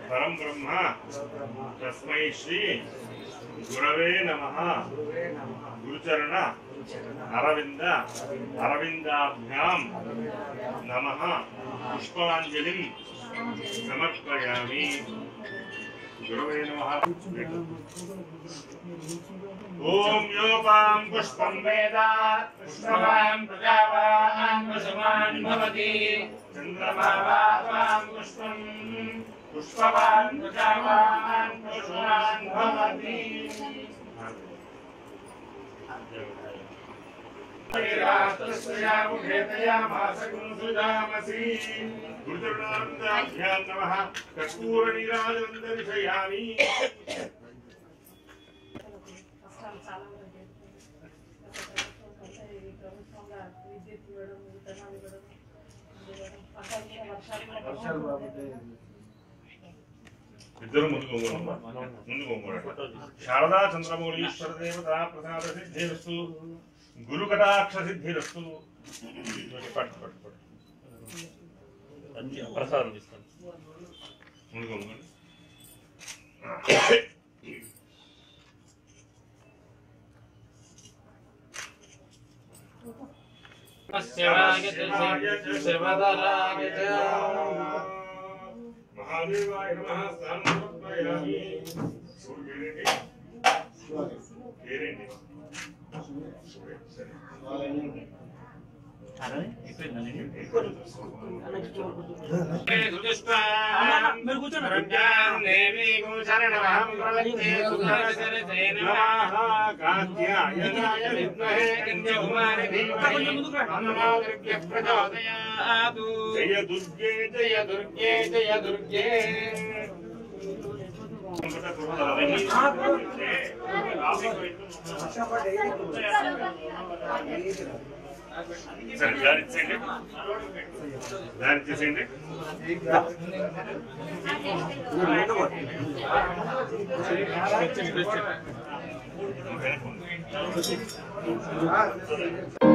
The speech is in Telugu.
పరం బ్రహ్మ తస్మై శ్రీ గురవే నమ గురుచరణ అరవింద అరవిందాభ్యాం నమ పుష్పాంజలిం సమర్పయామి గురవే నమ ఓం యోపాం పుష్పం వేద పుష్పవాన్ ప్రజావాన్ వశవాన్ భవతి చంద్రమావాం పుష్పం పుష్పవాన్ ప్రజావాన్ వశవాన్ భవతి గురుచరణానందాభ్యాం నమ కర్పూర నీరాజనం దర్శయామి కష్టాలు చాలా ఉన్నాయి ఈ ప్రభుత్వంగా విద్యుత్ ఇవ్వడం విత్తనాలు ఇవ్వడం ఇవ్వడం, పంటలు కూడా వర్షాలు వర్షాలు కూడా బాగుంటే ఇద్దరు ముందుకు వంగునమ్మా. ముందుకు వంగునండి. శారదా చంద్రమౌళి ఈశ్వర దేవత ప్రసాద సిద్ధిరస్తు గురు కటాక్ష సిద్ధిరస్తు పట్టు పట్టు పట్టు ప్రసాదం తీసుకోండి ముందుకు వంగండి. మహాదేవాయ నమః స్థానం సమర్పయామి. సూర్యుడిని పేరేంటి? సరే. మీరు కూర్చోండి. జయ దుర్గే జయ దుర్గే జయ దుర్గే సరే దారి ఇచ్చేయండి దారి ఇచ్చేసేయండి ఆ